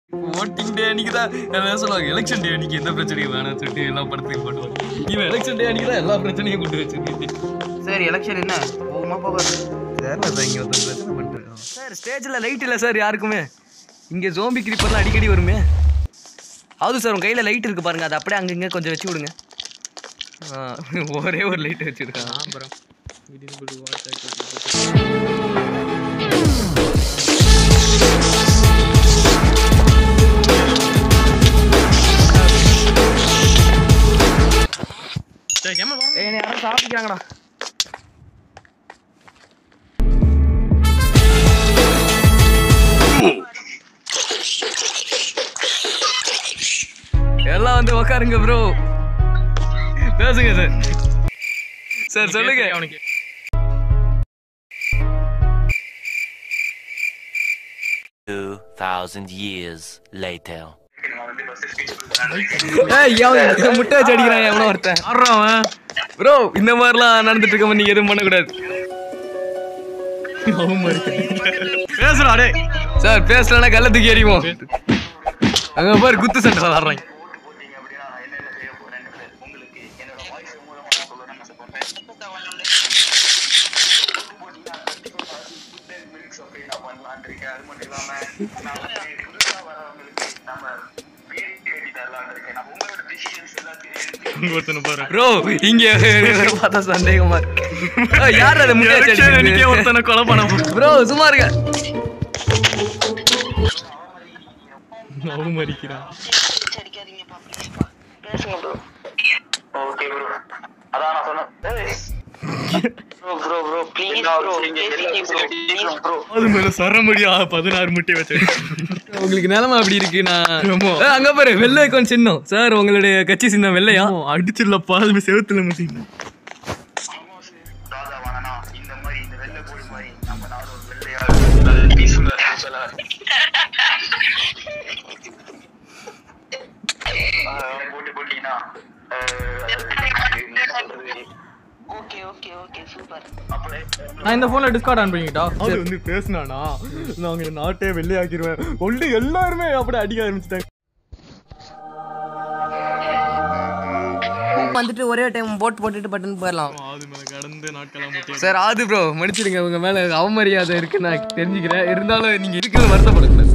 Voting டே அன்னைக்கு தான் என்ன சொல்லுவாங்க எலெக்ஷன் டே அன்னைக்கு எந்த பிரச்சனையும் வேணாம்னு சொல்லிட்டு எல்லா படத்தையும் போட்டுவாங்க இவன் எலெக்ஷன் டே அன்னைக்கு தான் எல்லா பிரச்சனையும் கொண்டு வச்சிருக்கேன் சரி எலெக்ஷன் என்ன போகுமா போகாது தெரியல சார் இங்கே ஒருத்தன் பிரச்சனை பண்ணிட்டு சார் ஸ்டேஜில் லைட் இல்லை சார் யாருக்குமே இங்கே ஜோம்பி கிரிப்பர்லாம் அடிக்கடி வருமே ஹவுது சார் உங்கள் கையில் லைட் இருக்கு பாருங்க அதை அப்படியே அங்கங்கே கொஞ்சம் வச்சு விடுங்க ஆ, ஒரே ஒரு லைட் வச்சுருக்கான் அப்புறம் சரி ஏமா ஏய் என்னை யாரும் சாப்பிட்டுக்கிறாங்கடா எல்லாம் வந்து உக்காருங்க ப்ரோ பேசுங்க சார் சார் சொல்லுங்க அவனுக்கு Two thousand years later. ஏய் எவன் முட்டை வச்சு அடிக்கிறான் எவனோ ஒருத்தன் ஆடுறான் ப்ரோ இந்த மாதிரிலாம் நடந்துட்டு இருக்க நீங்க எதுவும் பண்ணக்கூடாது பேசுறா டே சார் பேசலன்னா கல்ல தூக்கி எறிவோம் அங்க பாரு குத்து சண்டை விளாடுறாங்க ஒருத்தனை பாரு ப்ரோ இங்க பார்த்தா சந்தேகமா இருக்கு ஏய், யார் அதை முட்டை வச்சு எலெக்ஷன் அன்னைக்கே அடிக்கிறது? ஒருத்தனை கொலை பண்ண ப்ரோ சும்மா இருங்க அவமதிக்கிறான் ஓகே ப்ரோ அதான் நான் சொன்னேன் bro bro bro please bro please bro அது மேல சரமடியா பதினாறு முட்டை வச்சு உங்களுக்கு நிலைமை அப்படி இருக்கு நான் ஆமா. ஏய், அங்க பாரு வெள்ளை ஐக்கான் சின்னம் சார் உங்களுடைய கட்சி சின்னம் வெள்ளையா அடிச்சிடலப்பா அது செவுத்துல முட்டிங்க ராஜா வாணனா இந்த மாதிரி இந்த வெள்ளை கோழி மாதிரி நம்ம நாடு ஒரு வெள்ளையா பீஸ்ஃபுல்லா சொல்ல போட்டு போட்டீங்கன்னா ஓகே ஓகே ஓகே சூப்பர் அப்படியே நான் இந்த போன்ல டிஸ்கார்ட் ஆன் பண்ணிக்கிட்டா அது வந்து பேசினானா நாங்க இந்த நாட்டே வெள்ளையாக்கிடுவேன் ஒல்லி எல்லாருமே அப்படியே அடிக்க ஆரம்பிச்சிட்டாங்க வந்துட்டு ஒரே டைம் போட் போட்டுட்டு பட்டுன்னு போயிடலாம் அது மேல கடந்து நாட்களாக முட்டை சார் ஆது ப்ரோ மன்னிச்சிடுங்க உங்க மேல அவமரியாதை இருக்கு நான் தெரிஞ்சுக்கிறேன் இருந்தாலும் நீங்க இருக்கிறது வருத்தப்படக்கூடாது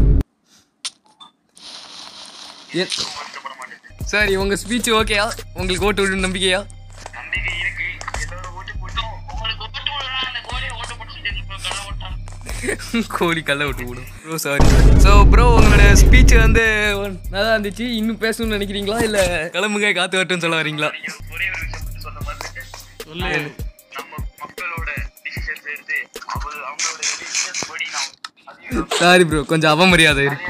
ஏ- சார் உங்க ஸ்பீச் ஓகேயா உங்களுக்கு ஓட்டு விடு நம்பிக்கையா நம்பிக்கை இருக்கு எல்லாரும் ஓட்டு போட்டோம் உங்களுக்கு ஓட்டு போடலாம் அந்த கோழியை ஓட்டு போட்டு சொல்லிட்டு கடை ஓட்டான் கோழி கல்ல விட்டு விடும் ப்ரோ சாரி ஸோ ப்ரோ உங்களோட ஸ்பீச் வந்து நல்லா இருந்துச்சு இன்னும் பேசணும்னு நினைக்கிறீங்களா இல்ல கிளம்புங்க காத்து வரட்டும்னு சொல்ல வரீங்களா ஒரே ஒரு விஷயம் சொல்ல மறந்துட்டேன் சொல்லு நம்ம மக்களோட டிசிஷன்ஸ் எடுத்து அவர் அவங்களோட டிசிஷன்ஸ் படி நாம் அதிகம் சாரி ப்ரோ கொஞ்சம் அவமரியாதை இருக்கு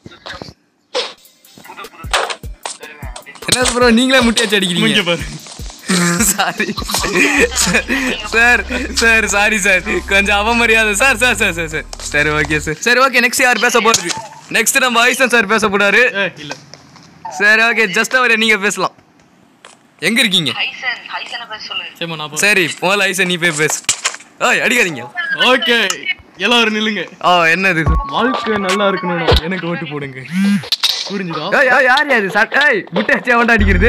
புது புது தருவேன் அப்படின்னு என்ன ப்ரோ நீங்களே முட்டியாச்சு அடிக்கிறீங்க இங்க பாரு sorry sir sir sorry sir கொஞ்சம் அவமரியாதை sir sir sir sir sir சரி ஓகே சார் சரி ஓகே நெக்ஸ்ட் யார் பேச போறது நெக்ஸ்ட் நம்ம ஐசன் சார் பேச போறாரு ஏ இல்ல சரி ஓகே ஜஸ்ட் அவரை நீங்க பேசலாம் எங்க இருக்கீங்க ஹைசன் ஹைசனை பத்தி சொல்லுங்க சரிம்மா நான் சரி போல ஐசன் நீ போய் பேசு ஓய் அடிக்காதீங்க ஓகே எல்லாரும் நில்லுங்க ஓ என்னது வாழ்க்கை நல்லா இருக்கணும் எனக்கு ஓட்டு போடுங்க புரிஞ்சுதா ஏய் ஏய், யார் யாரு சார் ஏய் முட்டை வச்சு அவன்டா அடிக்கிறது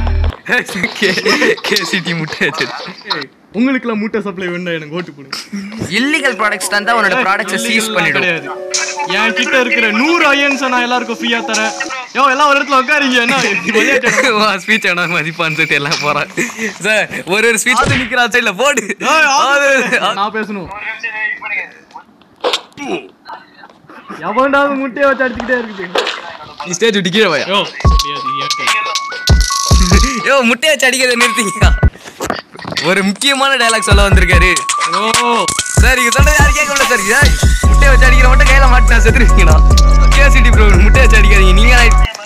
கேசிடி முட்டை வச்சு ஏய், உங்களுக்குலாம் மூட்டை சப்ளை வேண்டாம் எனக்கு ஓட்டு போடுங்க இல்லீகல் ப்ராடக்ட்ஸ் தந்தா உன்னோட ப்ராடக்ட்ஸை சீஸ் இல்லைலாம் பண்ணிடும் கிடையாது என் கிட்ட இருக்கிற நூறு ஐயன்ஸை நான் எல்லாருக்கும் ஃப்ரீயா தரேன் யோ எல்லாம் ஒரு இடத்துல உட்காருங்க என்ன விளையாட்டு ஸ்பீச் ஆனா மதிப்பான்னு சொல்லிட்டு எல்லாம் போறான் சார் ஒரு ஒரு ஸ்பீச் நிக்கிறா சைடுல போடு ஏய், ஆது. அது- நான் பேசணும் ஒரு நிமிஷம் வெயிட் பண்ணுங்க எவன்டாவது முட்டையை வச்சு அடிச்சுக்கிட்டே இருக்குது நீ ஸ்டேஜ் விட்டு கீழே வாயா யோ முடியாது, ஏன் கை? யோ முட்டையை வச்சு அடிக்கிறத நிறுத்திங்க ஒரு முக்கியமான டயலாக் சொல்ல வந்திருக்காரு ஓ சார் இங்க சொன்னது யாரும் கேட்க முடியல சார் ஏய், முட்டையை வச்சு அடிக்கிற மட்டும் கையில மாட்டினா செத்துருவீங்கடா கேசிடி ப்ரோ முட்டையை வச்சு அடிக்காதீங்க நீங்க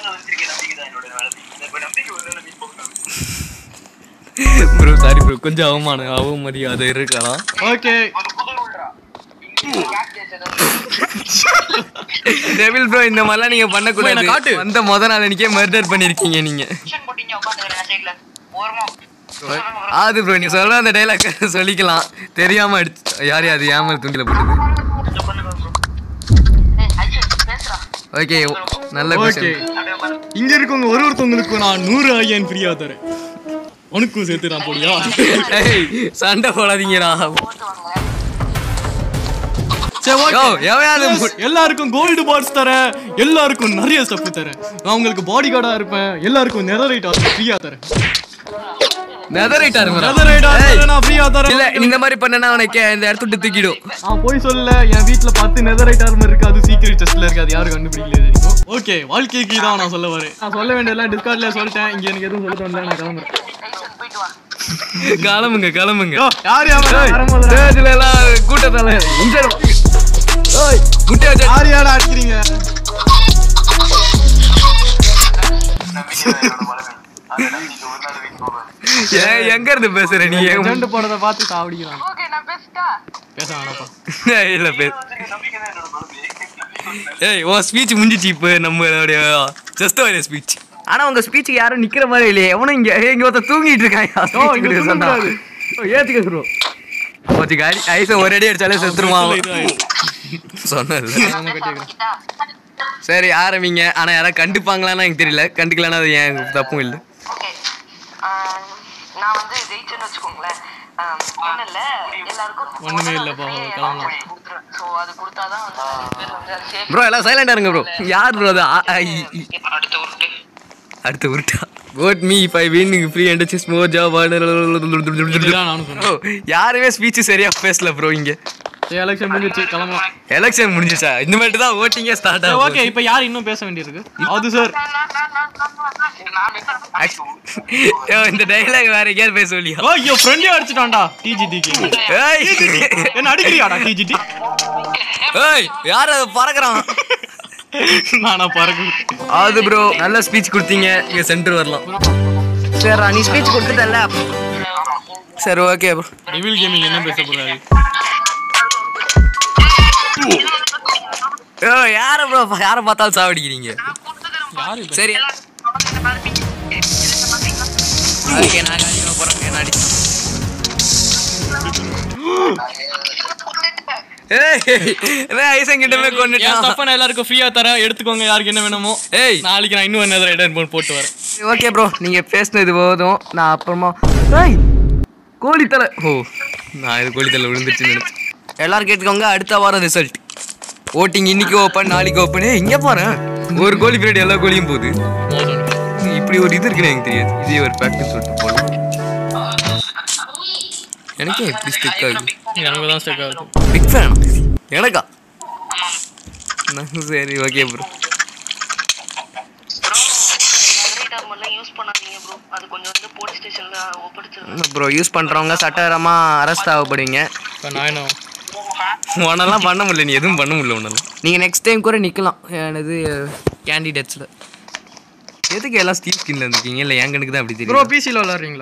ப்ரோ சாரி ப்ரோ கொஞ்சம் அவமானம் அவமரியாதை இருக்கலாம் ஓகே டெவில் ப்ரோ இந்த மாதிரிலாம் நீங்க பண்ணக்கூடாது என்ன காட்டு. அந்த முத நாள் அன்னைக்கே மர்டர் பண்ணிருக்கீங்க நீங்க போட்டீங்க உட்காந்துக்கிறேன் சைட்ல ஓரமா ஆது ப்ரோ நீ சொல்ற அந்த டைலாக் சொல்லிக்கலாம் தெரியாம அடிச்சு யார் அது ஏமல் துண்டில போட்டது பண்ணுங்க ப்ரோ ஏய் ஹைசன் பேசுறா ஓகே நல்ல ஓகே கொஸ்டின் இங்க இருக்கவங்க ஒரு ஒருத்தவங்களுக்கு நான் நூறு ஐயன் ஃப்ரீயா தரேன் உனக்கும் சேர்த்து நான் போடியா ஏய் சண்டை போடாதீங்கடா சரி யோ ஓகே எவையாவது மு- எல்லாருக்கும் கோல்டு பார்ட்ஸ் தரேன் எல்லாருக்கும் நிறைய ஸ்டெப் தரேன் நான் உங்களுக்கு பாடி கார்டா இருப்பேன் எல்லாருக்கும் நெதரைட் ஃப்ரீயா தரேன் நெதரைட்டா இருங்க நெதரைட் நான் ஃப்ரீயா தரேன் இல்ல இந்த மாதிரி பண்ணனா உனக்கு இந்த இடத்த விட்டு தூக்கிடும் நான் போய் சொல்லல என் வீட்ல பத்து நெதரைட் ஆர்மர் இருக்கு அது சீக்ரெட் டெஸ்ட்ல இருக்கு அது யாரும் கண்டுபிடிக்கல இது வரைக்கும் ஓகே வாழ்க்கைக்கு தான் நான் சொல்ல வரேன் நான் சொல்ல வேண்டியதெல்லாம் டிஸ்கார்ட்ல சொல்லிட்டேன் இங்க எனக்கு எதுவும் சொல்ல தோணல நான் கிளம்புறேன் போயிட்டு வா கிளம்புங்க கிளம்புங்க யோ, யார் யார் வரும்போது ஸ்டேஜ்ல எல்லாம் கூட்டத்தால இந்த ஓய் குட்டை வச்சு யார் யாரா அடிக்கிறீங்க ஏய், எங்க இருந்து பேசுற நீ எங்க- ஜெண்டு போனதை பார்த்து சாவடிக்கிறான் ஓகே நான் பேசிட்டா பேச வேணாப்பா ஏய், இல்ல பேசு ஏய் உன் ஸ்பீச் முடிஞ்சிச்சு இப்போ நம்மளுடைய ஜஸ்ட் ஒரு ஸ்பீச் ஆனா உங்க ஸ்பீச்சுக்கு யாரும் நிக்கிற மாதிரி இல்லையே எவனும் இங்க ஏய், இங்க ஒருத்தன் தூங்கிட்டு இருக்கான் ஓ, இங்க தூங்கக்கூடாது. ஏத்துக்க ப்ரோ கொஞ்சம் காடி ஐஸை ஒரு அடி அடிச்சாலே செத்துருவான் அவன். சொன்னது ஆமா, கட்டிக்கிறேன். சரி ஆரம்பிங்க ஆனா யாராவது கண்டுப்பாங்களான்னு எனக்கு தெரியல கண்டுக்கலன்னா அது ஏன் தப்பும் இல்லை ஓகே நான் வந்து ஜெயிச்சேன்னு வச்சுக்கோங்களேன் ஒன்றும் இல்லை எல்லாருக்கும் ஒண்ணுமே இல்லப்பா, கிளம்பலாம். ஸோ அது கொடுத்தாதான் வந்து நிறைய பேர் வந்து சேஃப் ப்ரோ எல்லாம் சைலண்டா இருங்க ப்ரோ யார் ப்ரோ அது ஆ, ஆ, இ, இ. அடுத்த உருட்டு அடுத்த உருட்டா vote me if I win free and just more job இதுதான் நானும் சொன்னேன் ஓ யாருமே ஸ்பீச் சரியா பேசல ப்ரோ இங்க சரி எலெக்ஷன் முடிஞ்சிச்சு கிளம்பலாம் எலெக்ஷன் முடிஞ்சிச்சா இந்த மாதிரி தான் ஓட்டிங்கே ஸ்டார்ட் சரி, ஆகும் ஓகே இப்போ யார் இன்னும் பேச வேண்டியிருக்கு அது சார் இந்த டைலாக் வேற எங்கேயாவது பேச சொல்லியா ஓ ஐயோ ஃப்ரெண்டே அடிச்சிட்டான்டா டிஜிடிக்கு ஏய் என்ன அடிக்கிறியாடா டிஜிடி ஏய் யார் அது பறக்குறான் நானா பறக்கு அது ப்ரோ நல்ல ஸ்பீச் கொடுத்தீங்க இங்க சென்டர் வரலாம் சரி நீ ஸ்பீச் கொடுத்துட்டல சரி ஓகே ப்ரோ டிவில் கேமிங் என்ன பேச போறாரு ஏ யார ப்ரோ யாரை பார்த்தாலும் சாவடிக்கிறீங்க யாரு இப்ப? சரி அதுக்கு நான் அடிக்க போறேன் என்ன அடி ஏய் என்ன ஐசன் கிட்ட போய் என் கொண்டுட்டான் தப்ப நான் எல்லாருக்கும் ஃப்ரீயா தரேன் எடுத்துக்கோங்க யாருக்கு என்ன வேணுமோ ஏய் நாளைக்கு நான் இன்னும் என்ன ரைடர் போட்டு வரேன் ஓகே ப்ரோ நீங்க பேசுனது போதும் நான் அப்புறமா ஏய் கோழி தலை ஓ நான் இது கோழி தலை விழுந்துருச்சுன்னு நினைச்சேன் எல்லாரும் கேட்டுக்கோங்க அடுத்த வாரம் ரிசல்ட் ஓட்டிங் இன்னைக்கு ஓப்பன் நாளைக்கு ஓப்பன் இங்க பாரு ஒரு கோழி பீரியட் எல்லா கோழியும் போகுது இப்படி ஒரு இது இருக்குன்னு எனக்கு தெரியாது இதே ஒரு ப்ராக்டிஸ் சொல்லிட்டு போகலாம் எனக்கே எப்படி ஸ்டிக் ஆகுது எனக்கு தான் ஸ்டெக் ஆகுது பிக் ஃபேனா எனக்கா நான் சரி ஓகே ப்ரோ டர்மெல்லாம் யூஸ் பண்ணாதீங்க ப்ரோ அது கொஞ்சம் வந்து போலீஸ் ஸ்டேஷன்ல ஒப்படைச்சிருங்க ப்ரோ யூஸ் பண்ணுறவங்க சட்டகரமாக அரெஸ்ட் ஆகப்படுவீங்க இப்போ நான் என்ன உன்னெல்லாம் பண்ண முடியல நீ எதுவும் பண்ண முடியல உன்னால நீங்கள் நெக்ஸ்ட் டைம் கூட நிற்கலாம் எனது கேண்டிடேட்ஸில் எதுக்கு எல்லாம் ஸ்டீவ் ஸ்கின்ல இருந்திருக்கீங்க இல்லை என் கணக்கு தான் அப்படி ப்ரோ தெரியும் பிசியில் விளாட்றீங்களா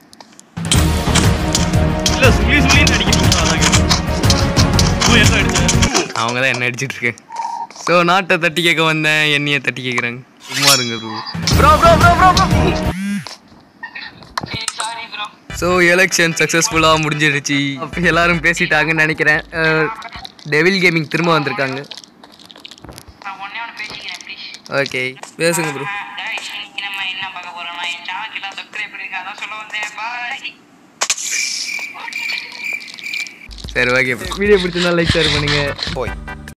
இல்ல சொல்லி சொல்லி அடிக்கிறீங்களா அதான் கேட்டேன். ஓ, என்ன அடிச்ச அவங்க தான் என்ன அடிச்சிட்டு இருக்கேன் ஸோ நாட்டை தட்டி கேட்க வந்தேன் என்னைய தட்டி கேட்குறாங்க சும்மா இருங்க bro bro bro bro bro sorry bro so election சக்ஸஸ்ஃபுல்லாக முடிஞ்சிருச்சு அப்ப எல்லாரும் பேசிட்டாங்கன்னு நினைக்கிறேன் டெவில் கேமிங் திரும்ப வந்திருக்காங்க நான் ஒன்னே ஒன்று பேசிக்கிறேன் ப்ளீஸ் ஓகே பேசுங்க ப்ரோ guys, இன்னைக்கு நம்ம என்ன பார்க்க போறோம்னா என் சேனலுக்கு எல்லாம் சப்ஸ்கிரைப் பண்ணிருக்கேன் அதான் சொல்ல வந்தேன் பாய் சரி ஓகே வீடியோ பிடிச்சிருந்தா லைக் ஷேர் பண்ணுங்க